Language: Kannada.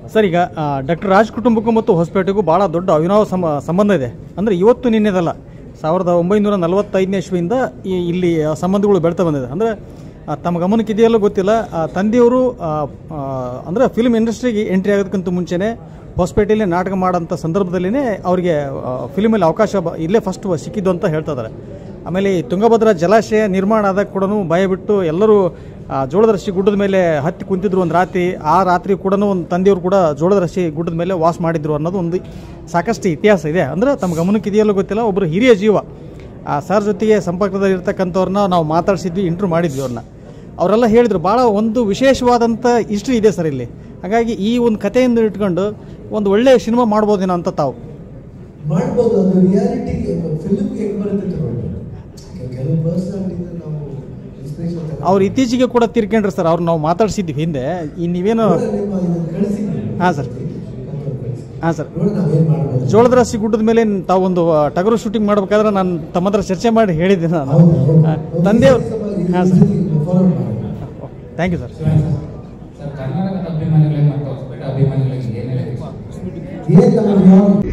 ಸರ್ ಈಗ ಡಾಕ್ಟರ್ ರಾಜ್ ಕುಟುಂಬಕ್ಕೂ ಮತ್ತು ಹೊಸಪೇಟೆಗೂ ಭಾಳ ದೊಡ್ಡ ಅವಿನಾವ ಸಮ ಸಂಬಂಧ ಇದೆ ಅಂದರೆ ಇವತ್ತು ನಿನ್ನೆದಲ್ಲ ಸಾವಿರದ ಒಂಬೈನೂರ ನಲವತ್ತೈದನೇ ಇಸ್ವಿಯಿಂದ ಈ ಇಲ್ಲಿ ಆ ಸಂಬಂಧಗಳು ಬೆಳ್ತಾ ಬಂದಿದೆ ಅಂದರೆ ಆ, ತಮ್ಮ ಗಮನಕ್ಕೆ ಇದೆಯಲ್ಲೋ ಗೊತ್ತಿಲ್ಲ ಆ, ತಂದೆಯವರು ಆ, ಆ, ಅಂದರೆ ಫಿಲ್ಮ್ ಇಂಡಸ್ಟ್ರಿಗೆ ಎಂಟ್ರಿ ಆಗೋದಕ್ಕಿಂತ ಮುಂಚೆನೇ ಹೊಸಪೇಟೆಯಲ್ಲಿ ನಾಟಕ ಮಾಡೋಂಥ ಸಂದರ್ಭದಲ್ಲಿನೇ ಅವರಿಗೆ ಫಿಲ್ಮಲ್ಲಿ ಅವಕಾಶ ಬ- ಇಲ್ಲೇ ಫಸ್ಟ್ ಸಿಕ್ಕಿದ್ದು ಅಂತ ಹೇಳ್ತಾ ಇದ್ದಾರೆ ಆಮೇಲೆ ಈ ತುಂಗಭದ್ರಾ ಜಲಾಶಯ ನಿರ್ಮಾಣ ಆದಾಗ ಕೂಡ ಭಯ ಬಿಟ್ಟು ಎಲ್ಲರೂ ಆ, ಜೋಳದ ರಶಿ ಗುಡ್ಡದ ಮೇಲೆ ಹತ್ತಿ ಕುಂತಿದ್ರು ಒಂದು ರಾತ್ರಿ ಆ ರಾತ್ರಿ ಕೂಡ ಒಂದು ತಂದೆಯವರು ಕೂಡ ಜೋಳದ ರಶಿ ಗುಡ್ಡದ ಮೇಲೆ ವಾಸ ಮಾಡಿದ್ರು ಅನ್ನೋದು ಒಂದು ಸಾಕಷ್ಟು ಇತಿಹಾಸ ಇದೆ ಅಂದರೆ ತಮ್ಮ ಗಮನಕ್ಕೆ ಇದೆಯಲ್ಲೋ ಗೊತ್ತಿಲ್ಲ ಒಬ್ಬರು ಹಿರಿಯ ಜೀವ ಆ ಸರ್ ಜೊತೆಗೆ ಸಂಪರ್ಕದಲ್ಲಿ ಇರ್ತಕ್ಕಂಥವ್ರನ್ನ ನಾವು ಮಾತಾಡಿಸಿದ್ವಿ ಇಂಟ್ರೂ ಮಾಡಿದ್ವಿ ಅವ್ರನ್ನ ಅವರೆಲ್ಲ ಹೇಳಿದ್ರು ಭಾಳ ಒಂದು ವಿಶೇಷವಾದಂಥ ಹಿಸ್ಟ್ರಿ ಇದೆ ಸರ್ ಇಲ್ಲಿ ಹಾಗಾಗಿ ಈ ಒಂದು ಕಥೆಯಿಂದ ಇಟ್ಕೊಂಡು ಒಂದು ಒಳ್ಳೆಯ ಸಿನಿಮಾ ಮಾಡ್ಬೋದೇನೋ ಅಂತ ತಾವು ಮಾಡ್ಬೋದು ಅದು ರಿಯಾಲಿಟಿಗೆ ಫಿಲ್ಮ್ ಹೆಂಗ್ ಬರುತ್ತೆ ತಗೊಂಡು ಕೆಲವು ಪರ್ಸನಾಲಿಟಿಯಿಂದ ನಾವು ಇನ್ಸ್ಪಿರೇಷನ್ ಅವ್ರು ಇತ್ತೀಚೆಗೆ ಕೂಡ ತೀರ್ಕೊಂಡ್ರು ಸರ್ ಅವ್ರು ನಾವು ಮಾತಾಡ್ಸಿದ್ವಿ ಹಿಂದೆ ಈ ನೀವೇನು ನಿಮ್ಮ ಇದನ್ನ ಕಳಿಸಿ ಹಾಂ ಸರ್ ಹಾಂ ಸರ್ ನೋಡಿ ನಾವೇನ್ ಮಾಡ್ಬೋದು ಜೋಳದ ರಾಶಿ ಗುಡ್ಡದ ಮೇಲೆ ತಾವೊಂದು ಆ, ಟಗರು ಶೂಟಿಂಗ್ ಮಾಡ್ಬೇಕಾದ್ರೆ ನಾನು ತಮ್ಮ ಹತ್ರ ಚರ್ಚೆ ಮಾಡಿ ಹೇಳಿದ್ದೆ ನಾನು ಹೌದು, ಹೌದು. ಆ, ತಂದೆಯವರು ಹಾಂ ಸರ್ ಫಾಲೋ ಮಾಡಿ ಥ್ಯಾಂಕ್ ಯು ಸರ್ ಸರ್ ಕರ್ನಾಟಕದ ಅಭಿಮಾನಿಗಳಿಗೆ ಮತ್ತು ಹೊಸಪೇಟೆ ಅಭಿಮಾನಿಗಳಿಗೆ ಏನು ಹೇಳಿ ಏನ್ ನಮ್ಮ ಯಾವ